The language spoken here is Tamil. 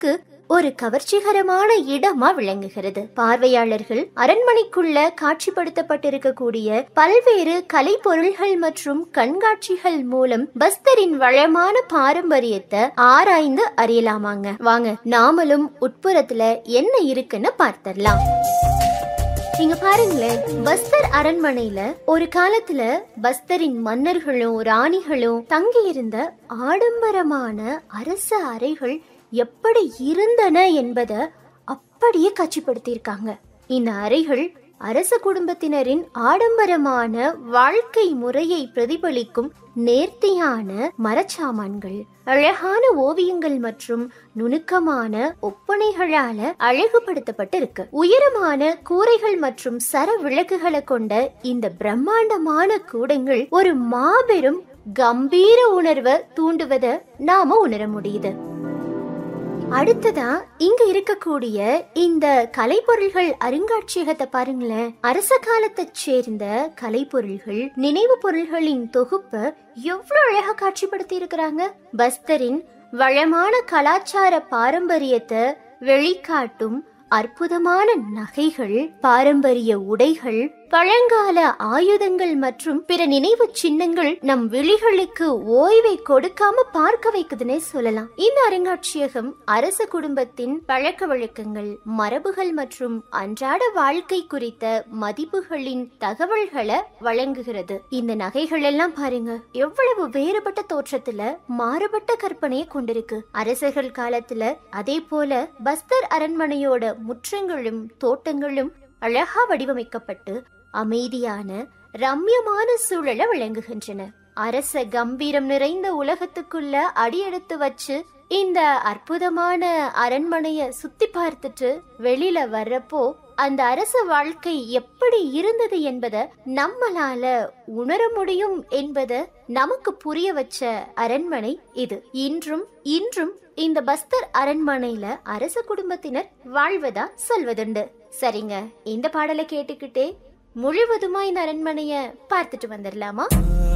பார்ப்பதற்கு ஒரு கவர்ச்சிகரமான இடமா விளங்குகிறது பார்வையாளர்கள் அரண்மனைக்குள்ள காட்சிப்படுத்தப்பட்டிருக்கக்கூடிய பல்வேறு கலை பொருள்கள் மற்றும் கண்காட்சிகள் மூலம் பஸ்தரின் வளமான பாரம்பரியத்தை ஆராய்ந்து அறியலாமாங்க வாங்க நாமளும் உட்புறத்துல என்ன இருக்குன்னு பார்த்தரலாம் நீங்க பாருங்களேன் பஸ்தர் அரண்மனையில ஒரு காலத்துல பஸ்தரின் மன்னர்களும் ராணிகளும் தங்கியிருந்த ஆடம்பரமான அரச அறைகள் எப்படி இருந்தன என்பதை அப்படியே காட்சிப்படுத்தியிருக்காங்க இந்த அறைகள் அரச குடும்பத்தினரின் ஆடம்பரமான வாழ்க்கை முறையை பிரதிபலிக்கும் நேர்த்தியான மரச்சாமான்கள் அழகான ஓவியங்கள் மற்றும் நுணுக்கமான ஒப்பனைகளால அழகுபடுத்தப்பட்டிருக்கு உயரமான கூரைகள் மற்றும் சர விளக்குகளை கொண்ட இந்த பிரம்மாண்டமான கூடங்கள் ஒரு மாபெரும் கம்பீர உணர்வை தூண்டுவதை நாம உணர முடியுது அடுத்ததா இங்க இருக்கக்கூடிய இந்த கலைப்பொருள்கள் அருங்காட்சியகத்தை பாருங்களேன் அரச காலத்தை சேர்ந்த கலைப்பொருள்கள் நினைவு பொருள்களின் தொகுப்பை எவ்வளவு அழகா காட்சிப்படுத்தி இருக்கிறாங்க பஸ்தரின் வளமான கலாச்சார பாரம்பரியத்தை வெளிக்காட்டும் அற்புதமான நகைகள் பாரம்பரிய உடைகள் பழங்கால ஆயுதங்கள் மற்றும் பிற நினைவு சின்னங்கள் நம் விழிகளுக்கு ஓய்வை கொடுக்காம பார்க்க வைக்குதுன்னே சொல்லலாம் இந்த அருங்காட்சியகம் அரச குடும்பத்தின் பழக்க வழக்கங்கள் மரபுகள் மற்றும் அன்றாட வாழ்க்கை குறித்த மதிப்புகளின் தகவல்களை வழங்குகிறது இந்த நகைகள் எல்லாம் பாருங்க எவ்வளவு வேறுபட்ட தோற்றத்துல மாறுபட்ட கற்பனையை கொண்டிருக்கு அரசர்கள் காலத்துல அதே போல பஸ்தர் அரண்மனையோட முற்றங்களும் தோட்டங்களும் அழகா வடிவமைக்கப்பட்டு அமைதியான ரம்யமான சூழல விளங்குகின்றன அரச கம்பீரம் நிறைந்த உலகத்துக்குள்ள அடியெடுத்து வச்சு இந்த அற்புதமான அரண்மனைய சுத்தி பார்த்துட்டு வெளியில வர்றப்போ அந்த அரச வாழ்க்கை எப்படி இருந்தது என்பதை நம்மளால உணர முடியும் என்பதை நமக்கு புரிய வச்ச அரண்மனை இது இன்றும் இன்றும் இந்த பஸ்தர் அரண்மனையில அரச குடும்பத்தினர் வாழ்வதா சொல்வதுண்டு சரிங்க இந்த பாடலை கேட்டுக்கிட்டே முழுவதுமா இந்த அரண்மனைய பார்த்துட்டு வந்துடலாமா